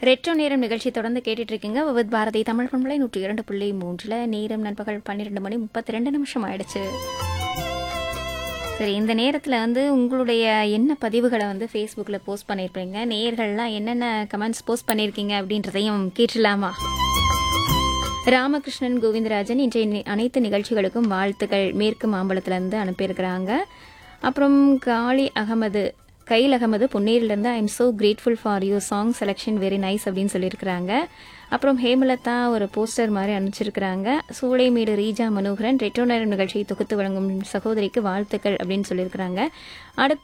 retro நேரம் நிகழ்ச்சி தொடர்ந்து கேட்டுட்டு இருக்கீங்க விவித் பாரதி தமிழ் பண்பலை நூற்றி இரண்டு புள்ளி மூன்றில் நேரம் நண்பகல் பன்னிரெண்டு மணி முப்பத்தி ரெண்டு நிமிஷம் ஆயிடுச்சு சரி இந்த நேரத்தில் வந்து உங்களுடைய என்ன பதிவுகளை வந்து ஃபேஸ்புக்கில் போஸ்ட் பண்ணியிருப்பீங்க நேயர்கள்லாம் என்னென்ன கமெண்ட்ஸ் போஸ்ட் பண்ணியிருக்கீங்க அப்படின்றதையும் கேட்டுடலாமா ராமகிருஷ்ணன் கோவிந்தராஜன் இன்றைய நி- அனைத்து நிகழ்ச்சிகளுக்கும் வாழ்த்துக்கள் மேற்கு மாம்பலத்திலேருந்து அனுப்பியிருக்கிறாங்க அப்புறம் காளி அகமது கைல் அகமது பொன்னேரிலேருந்து I am so grateful for you song selection very nice அப்படின்னு சொல்லியிருக்கிறாங்க அப்புறம் ஹேமலதா ஒரு போஸ்டர் மாதிரி அனுப்பிச்சிருக்கிறாங்க சூளைமேடு ரீஜா மனோகரன் ரெட்ரோ நேரம் நிகழ்ச்சியை தொகுத்து வழங்கும் சகோதரிக்கு வாழ்த்துக்கள் அப்படின்னு சொல்லியிருக்கிறாங்க அடுத்து